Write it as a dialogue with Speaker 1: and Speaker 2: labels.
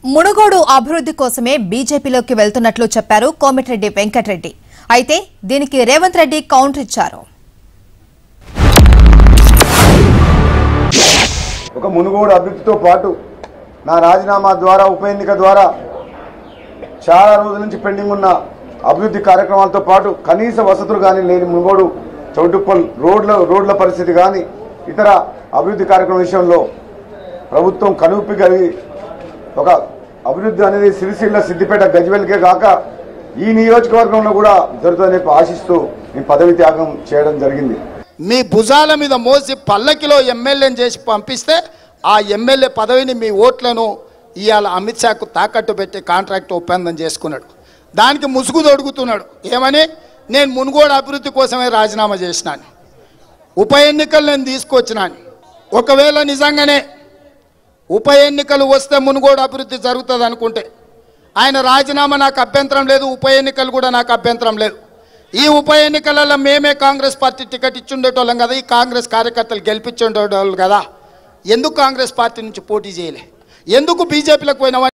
Speaker 1: మునుగోడు అభివృద్ధి కోసమే బీజేపీలోకి వెళ్తున్నట్లు చెప్పారు కోమటిరెడ్డి వెంకటరెడ్డి అయితే దీనికి రేవంత్ రెడ్డి కౌంటర్ ఇచ్చారు
Speaker 2: ఒక మునుగోడు అభివృద్ధితో పాటు నా రాజీనామా ద్వారా ఉప ఎన్నిక ద్వారా చాలా రోజుల నుంచి పెండింగ్ ఉన్న అభివృద్ధి కార్యక్రమాలతో పాటు కనీస వసతులు కానీ లేని మునుగోడు చౌటుప్పల్ రోడ్ల రోడ్ల పరిస్థితి కానీ ఇతర అభివృద్ధి కార్యక్రమం విషయంలో ప్రభుత్వం కనువిప్పి కలిగి ఒక అభివృద్ధి అనేది సిరిసిల్ల సిద్దిపేట గజ్వెల్కే కాక ఈ నియోజకవర్గంలో కూడా జరుగుతుందని చెప్పి ఆశిస్తూ ఈ పదవి త్యాగం చేయడం జరిగింది
Speaker 3: మీ భుజాల మీద మోసి పల్లకిలో ఎమ్మెల్యేని చేసి పంపిస్తే ఆ ఎమ్మెల్యే పదవిని మీ ఓట్లను ఇవాళ అమిత్ షాకు తాకట్టు పెట్టి కాంట్రాక్ట్ ఒప్పందం చేసుకున్నాడు దానికి ముసుగు తొడుగుతున్నాడు ఏమని నేను మునుగోడు అభివృద్ధి కోసమే రాజీనామా చేసినాను ఉప ఎన్నికలు నేను తీసుకొచ్చినాను ఒకవేళ నిజంగానే ఉప ఎన్నికలు వస్తే మునుగోడు అభివృద్ధి జరుగుతుంది అనుకుంటే ఆయన రాజీనామా నాకు అభ్యంతరం లేదు ఉప ఎన్నికలు కూడా నాకు అభ్యంతరం లేదు ఈ ఉప ఎన్నికలలో మేమే కాంగ్రెస్ పార్టీ టికెట్ ఇచ్చుండేటోళ్ళం కదా ఈ కాంగ్రెస్ కార్యకర్తలు గెలిపించుండేటోళ్ళు కదా ఎందుకు కాంగ్రెస్ పార్టీ నుంచి పోటీ చేయలే ఎందుకు బీజేపీలకు పోయినావని